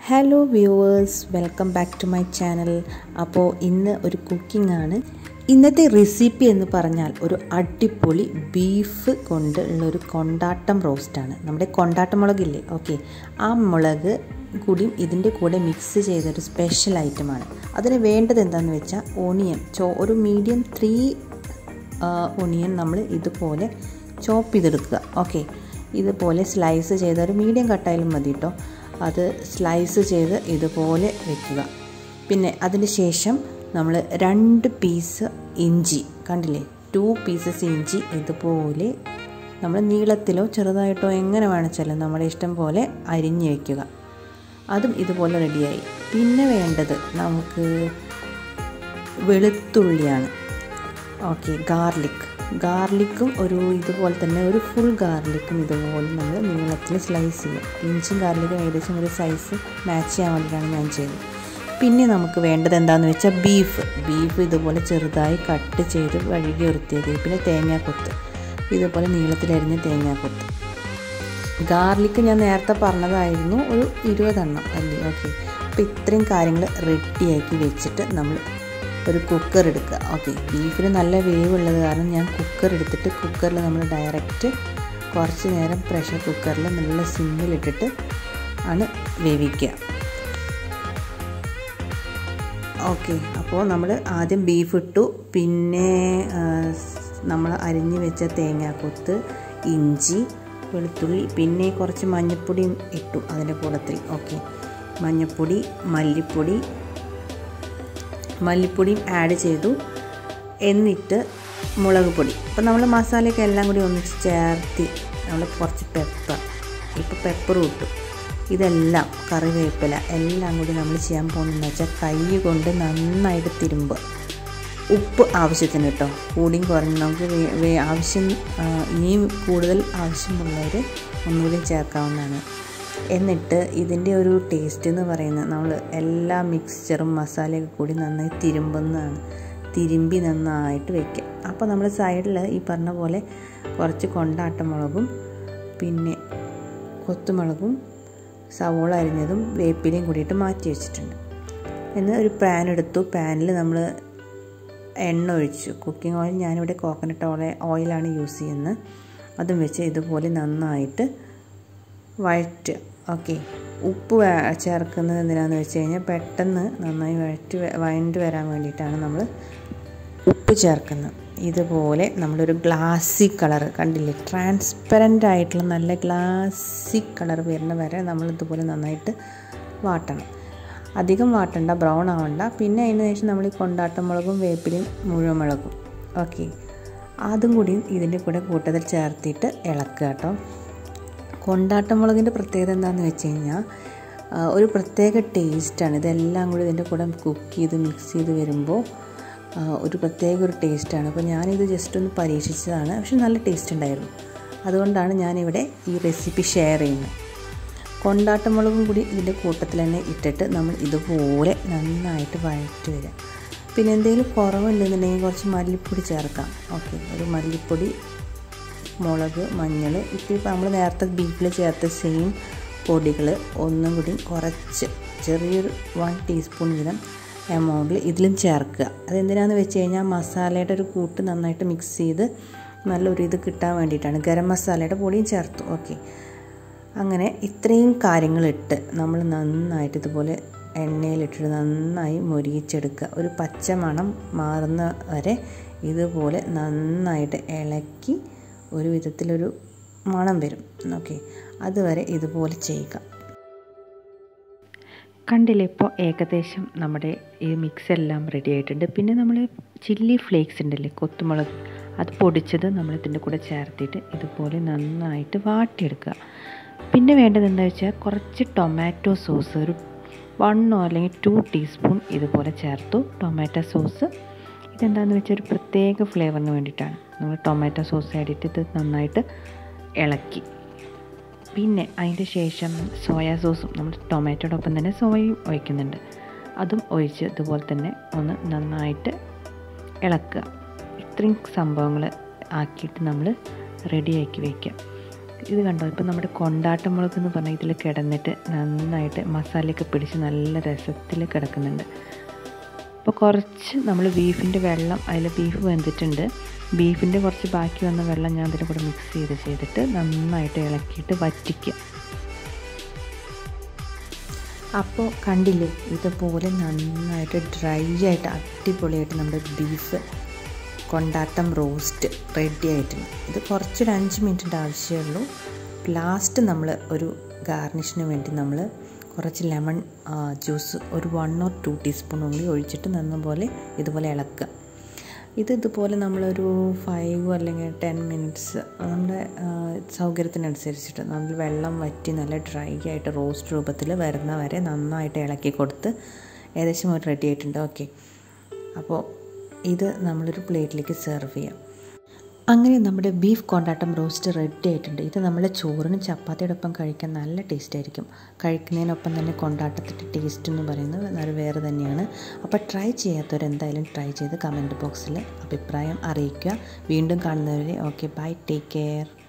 hello viewers welcome back to my channel അപ്പോൾ ഇന്ന് ഒരു കുക്കിംഗ് ആണ് ഇന്നത്തെ റെസിപ്പി എന്ന് പറഞ്ഞാൽ ഒരു അടിപൊളി ബീഫ് കൊണ്ട് ഉള്ള ഒരു കൊണ്ടാട്ടം റോസ്റ്റാണ് നമ്മുടെ കൊണ്ടാട്ടം മുളകില്ലേ ഓക്കെ ആ മുളക് കൂടിയും ഇതിൻ്റെ കൂടെ മിക്സ് ചെയ്തൊരു സ്പെഷ്യൽ ഐറ്റമാണ് അതിന് വേണ്ടത് എന്താണെന്ന് വെച്ചാൽ ഓണിയൻ ചോ ഒരു മീഡിയം ത്രീ ഒണിയൻ നമ്മൾ ഇതുപോലെ ചോപ്പ് ചെയ്തെടുക്കുക ഓക്കെ ഇതുപോലെ സ്ലൈസ് ചെയ്ത ഒരു മീഡിയം കട്ടായാലും മതി കേട്ടോ അത് സ്ലൈസ് ചെയ്ത് ഇതുപോലെ വെക്കുക പിന്നെ അതിന് ശേഷം നമ്മൾ രണ്ട് പീസ് ഇഞ്ചി കണ്ടില്ലേ ടു പീസസ് ഇഞ്ചി ഇതുപോലെ നമ്മൾ നീളത്തിലോ ചെറുതായിട്ടോ എങ്ങനെ വേണിച്ചാലും നമ്മുടെ ഇഷ്ടം പോലെ അരിഞ്ഞ് വയ്ക്കുക അതും ഇതുപോലെ റെഡിയായി പിന്നെ വേണ്ടത് നമുക്ക് വെളുത്തുള്ളിയാണ് ഓക്കെ ഗാർലിക് ഗാർലിക്കും ഒരു ഇതുപോലെ തന്നെ ഒരു ഫുൾ ഗാർലിക്കും ഇതുപോലെ നമ്മൾ നീളത്തിൽ സ്ലൈസ് ചെയ്യും ഇഞ്ചും ഗാർലിക്കും ഏകദേശം ഒരു സൈസ് മാച്ച് ചെയ്യാൻ വേണ്ടിയിട്ടാണ് ഞാൻ ചെയ്തത് പിന്നെ നമുക്ക് വേണ്ടത് എന്താണെന്ന് വെച്ചാൽ ബീഫ് ബീഫ് ഇതുപോലെ ചെറുതായി കട്ട് ചെയ്ത് കഴുകി വൃത്തിയാക്കി പിന്നെ തേങ്ങാക്കൊത്ത് ഇതുപോലെ നീളത്തിലരിഞ്ഞ തേങ്ങാക്കൊത്ത് ഗാർലിക്ക് ഞാൻ നേരത്തെ പറഞ്ഞതായിരുന്നു ഒരു ഇരുപതെണ്ണം അല്ലേ ഓക്കെ അപ്പോൾ ഇത്രയും കാര്യങ്ങൾ റെഡിയാക്കി വെച്ചിട്ട് നമ്മൾ ഒരു കുക്കർ എടുക്കുക ഓക്കെ ബീഫിന് നല്ല വേവുള്ളത് കാരണം ഞാൻ കുക്കർ എടുത്തിട്ട് കുക്കറിൽ നമ്മൾ ഡയറക്റ്റ് കുറച്ച് നേരം പ്രഷർ കുക്കറിൽ നല്ല സിമ്മിലിട്ടിട്ട് ആണ് വേവിക്കുക ഓക്കെ അപ്പോൾ നമ്മൾ ആദ്യം ബീഫ് ഇട്ടു പിന്നെ നമ്മൾ അരിഞ്ഞ് വെച്ച തേങ്ങാക്കൊത്ത് ഇഞ്ചി വെളുത്തുള്ളി പിന്നെ കുറച്ച് മഞ്ഞൾപ്പൊടിയും ഇട്ടു അതിൻ്റെ കൂടത്തിൽ ഓക്കെ മഞ്ഞൾപ്പൊടി മല്ലിപ്പൊടി മല്ലിപ്പൊടിയും ആഡ് ചെയ്തു എന്നിട്ട് മുളക് പൊടി അപ്പോൾ നമ്മൾ മസാലയൊക്കെ എല്ലാം കൂടി ഒന്നിച്ച് ചേർത്തി നമ്മൾ കുറച്ച് പെപ്പർ ഇപ്പോൾ പെപ്പറും ഇട്ടു ഇതെല്ലാം കറിവേപ്പില എല്ലാം കൂടി നമ്മൾ ചെയ്യാൻ പോകുന്നതെന്ന് വെച്ചാൽ കൈ കൊണ്ട് നന്നായിട്ട് തിരുമ്പ് ഉപ്പ് ആവശ്യത്തിന് കേട്ടോ കൂടിയും കുറഞ്ഞ് നമുക്ക് ആവശ്യം ഇനിയും കൂടുതൽ ആവശ്യമുള്ളവർ ഒന്നുകൂടി ചേർക്കാവുന്നതാണ് എന്നിട്ട് ഇതിൻ്റെ ഒരു ടേസ്റ്റ് എന്ന് പറയുന്നത് നമ്മൾ എല്ലാ മിക്സ്ചറും മസാലയൊക്കെ കൂടി നന്നായി തിരുമ്പുന്നതാണ് തിരുമ്പി നന്നായിട്ട് വയ്ക്കുക അപ്പോൾ നമ്മൾ സൈഡിൽ ഈ പറഞ്ഞ പോലെ കുറച്ച് കൊണ്ടാട്ടമുളകും പിന്നെ കൊത്തുമുളകും സവോള അരിഞ്ഞതും വേപ്പിലയും കൂടിയിട്ട് മാറ്റി വെച്ചിട്ടുണ്ട് എന്ന് ഒരു പാൻ എടുത്തു പാനിൽ നമ്മൾ എണ്ണ ഒഴിച്ചു കുക്കിംഗ് ഓയിൽ ഞാനിവിടെ കോക്കനട്ട് ഓയിൽ ഓയിലാണ് യൂസ് ചെയ്യുന്നത് അതും വെച്ച് ഇതുപോലെ നന്നായിട്ട് വഴറ്റുക ഓക്കെ ഉപ്പ് ചേർക്കുന്നത് എന്തിനാണെന്ന് വെച്ച് കഴിഞ്ഞാൽ പെട്ടെന്ന് നന്നായി വഴറ്റി വഴണ്ട് വരാൻ വേണ്ടിയിട്ടാണ് നമ്മൾ ഉപ്പ് ചേർക്കുന്നത് ഇതുപോലെ നമ്മളൊരു ഗ്ലാസി കളർ കണ്ടില്ലേ ട്രാൻസ്പെറൻ്റ് ആയിട്ടുള്ള നല്ല ഗ്ലാസി കളർ വരുന്ന വരെ നമ്മൾ ഇതുപോലെ നന്നായിട്ട് വാട്ടണം അധികം വാട്ടണ്ട ബ്രൗൺ ആവണ്ട പിന്നെ അതിന് ശേഷം നമ്മൾ ഈ കൊണ്ടാട്ടമുളകും വേപ്പിലയും മുഴുവൻ ഓക്കെ അതും കൂടി ഇതിൻ്റെ കൂടെ കൂട്ടത്തിൽ ചേർത്തിട്ട് ഇളക്കുക കേട്ടോ കൊണ്ടാട്ടമുളകിൻ്റെ പ്രത്യേകത എന്താണെന്ന് വെച്ച് കഴിഞ്ഞാൽ ഒരു പ്രത്യേക ടേസ്റ്റാണ് ഇതെല്ലാം കൂടി ഇതിൻ്റെ കൂടെ കുക്ക് ചെയ്ത് മിക്സ് ചെയ്ത് വരുമ്പോൾ ഒരു പ്രത്യേക ഒരു ടേസ്റ്റാണ് അപ്പോൾ ഞാനിത് ജസ്റ്റ് ഒന്ന് പരീക്ഷിച്ചതാണ് പക്ഷെ നല്ല ടേസ്റ്റ് ഉണ്ടായിരുന്നു അതുകൊണ്ടാണ് ഞാനിവിടെ ഈ റെസിപ്പി ഷെയർ ചെയ്യുന്നത് കൊണ്ടാട്ടമുളകും കൂടി ഇതിൻ്റെ കൂട്ടത്തിൽ തന്നെ ഇട്ടിട്ട് നമ്മൾ ഇതുപോലെ നന്നായിട്ട് വഴറ്റി വരിക പിന്നെ എന്തെങ്കിലും കുറവുണ്ടെന്നുണ്ടെങ്കിൽ കുറച്ച് മല്ലിപ്പൊടി ചേർക്കാം ഓക്കെ ഒരു മല്ലിപ്പൊടി മുളക് മഞ്ഞൾ ഇപ്പോൾ ഇപ്പോൾ നമ്മൾ നേരത്തെ ബീഫിൽ ചേർത്ത സെയിം പൊടികൾ ഒന്നും കൂടി കുറച്ച് ചെറിയൊരു വൺ ടീസ്പൂൺ വീതം എമൗണ്ടിൽ ഇതിലും ചേർക്കുക അതെന്തിനാണെന്ന് വെച്ച് കഴിഞ്ഞാൽ മസാലയുടെ ഒരു കൂട്ട് നന്നായിട്ട് മിക്സ് ചെയ്ത് നല്ലൊരു ഇത് കിട്ടാൻ വേണ്ടിയിട്ടാണ് ഗരം മസാലയുടെ പൊടിയും ചേർത്തു ഓക്കെ അങ്ങനെ ഇത്രയും കാര്യങ്ങളിട്ട് നമ്മൾ നന്നായിട്ട് ഇതുപോലെ എണ്ണയിലിട്ടിട്ട് നന്നായി മുരിയിച്ചെടുക്കുക ഒരു പച്ച മണം മാറുന്ന വരെ ഇതുപോലെ നന്നായിട്ട് ഇളക്കി ഒരു വിധത്തിലൊരു മണം വരും ഓക്കെ അതുവരെ ഇതുപോലെ ചെയ്യുക കണ്ടില്ലേ ഇപ്പോൾ ഏകദേശം നമ്മുടെ ഈ മിക്സ് എല്ലാം റെഡി ആയിട്ടുണ്ട് പിന്നെ നമ്മൾ ചില്ലി ഫ്ലേക്സ് ഉണ്ടല്ലേ കൊത്തുമുളക് അത് പൊടിച്ചത് നമ്മൾ ഇതിൻ്റെ കൂടെ ചേർത്തിട്ട് ഇതുപോലെ നന്നായിട്ട് വാട്ടിയെടുക്കുക പിന്നെ വേണ്ടത് എന്താ വെച്ചാൽ കുറച്ച് ടൊമാറ്റോ സോസ് ഒരു വണ്ണോ അല്ലെങ്കിൽ ടു ടീസ്പൂൺ ഇതുപോലെ ചേർത്തു ടൊമാറ്റോ സോസ് ഇതെന്താണെന്ന് വെച്ചാൽ ഒരു പ്രത്യേക ഫ്ലേവറിന് വേണ്ടിയിട്ടാണ് നമ്മൾ ടൊമാറ്റോ സോസ് ആഡിറ്റ് ഇത് നന്നായിട്ട് ഇളക്കി പിന്നെ അതിൻ്റെ ശേഷം സോയാ സോസും നമ്മൾ ടൊമാറ്റോയുടെ ഒപ്പം തന്നെ സോയയും ഒഴിക്കുന്നുണ്ട് അതും ഒഴിച്ച് ഇതുപോലെ തന്നെ ഒന്ന് നന്നായിട്ട് ഇളക്കുക ഇത്രയും സംഭവങ്ങൾ ആക്കിയിട്ട് നമ്മൾ റെഡിയാക്കി വയ്ക്കുക ഇത് കണ്ടോ ഇപ്പം നമ്മുടെ കൊണ്ടാട്ടമുളക് എന്ന് പറഞ്ഞാൽ ഇതിൽ കിടന്നിട്ട് നന്നായിട്ട് മസാലയൊക്കെ പിടിച്ച് നല്ല രസത്തിൽ കിടക്കുന്നുണ്ട് അപ്പോൾ കുറച്ച് നമ്മൾ ബീഫിൻ്റെ വെള്ളം അതിൽ ബീഫ് വെന്തിട്ടുണ്ട് ബീഫിൻ്റെ കുറച്ച് ബാക്കി വന്ന വെള്ളം ഞാൻ ഇതിൻ്റെ കൂടെ മിക്സ് ചെയ്ത് ചെയ്തിട്ട് നന്നായിട്ട് ഇളക്കിയിട്ട് വറ്റിക്കുക അപ്പോൾ കണ്ടില്ലേ ഇതുപോലെ നന്നായിട്ട് ഡ്രൈ ആയിട്ട് അടിപൊളിയായിട്ട് നമ്മുടെ ബീഫ് കൊണ്ടാട്ടം റോസ്റ്റ് റെഡി ആയിട്ടുണ്ട് ഇത് കുറച്ചൊരു അഞ്ച് മിനിറ്റിൻ്റെ ആവശ്യമുള്ളൂ ലാസ്റ്റ് നമ്മൾ ഒരു ഗാർണിഷിന് വേണ്ടി നമ്മൾ കുറച്ച് ലെമൺ ജ്യൂസ് ഒരു വൺ ഓർ ടു ടീസ്പൂൺ കൂടി ഒഴിച്ചിട്ട് നന്നപോലെ ഇതുപോലെ ഇളക്കുക ഇത് ഇതുപോലെ നമ്മളൊരു ഫൈവ് അല്ലെങ്കിൽ ടെൻ മിനിറ്റ്സ് നമ്മുടെ സൗകര്യത്തിനനുസരിച്ചിട്ട് നമ്മൾ വെള്ളം വറ്റി നല്ല ഡ്രൈ ആയിട്ട് റോസ്റ്റ് രൂപത്തിൽ വരുന്ന വരെ നന്നായിട്ട് ഇളക്കി കൊടുത്ത് ഏകദേശം ഒരു റെഡി ആയിട്ടുണ്ട് ഓക്കെ അപ്പോൾ ഇത് നമ്മളൊരു പ്ലേറ്റിലേക്ക് സെർവ് ചെയ്യാം അങ്ങനെ നമ്മുടെ ബീഫ് കൊണ്ടാട്ടം റോസ്റ്റ് റെഡി ആയിട്ടുണ്ട് ഇത് നമ്മൾ ചോറിനും ചപ്പാത്തിയുടെ ഒപ്പം കഴിക്കാൻ നല്ല ടേസ്റ്റ് ആയിരിക്കും കഴിക്കുന്നതിനൊപ്പം തന്നെ കൊണ്ടാട്ടത്തിൻ്റെ ടേസ്റ്റ് എന്ന് പറയുന്നത് അത് വേറെ തന്നെയാണ് അപ്പോൾ ട്രൈ ചെയ്യാത്തവരെന്തായാലും ട്രൈ ചെയ്ത് കമൻറ്റ് ബോക്സിൽ അഭിപ്രായം അറിയിക്കുക വീണ്ടും കാണുന്നവരെ ഓക്കെ ബൈ ടേക്ക് കെയർ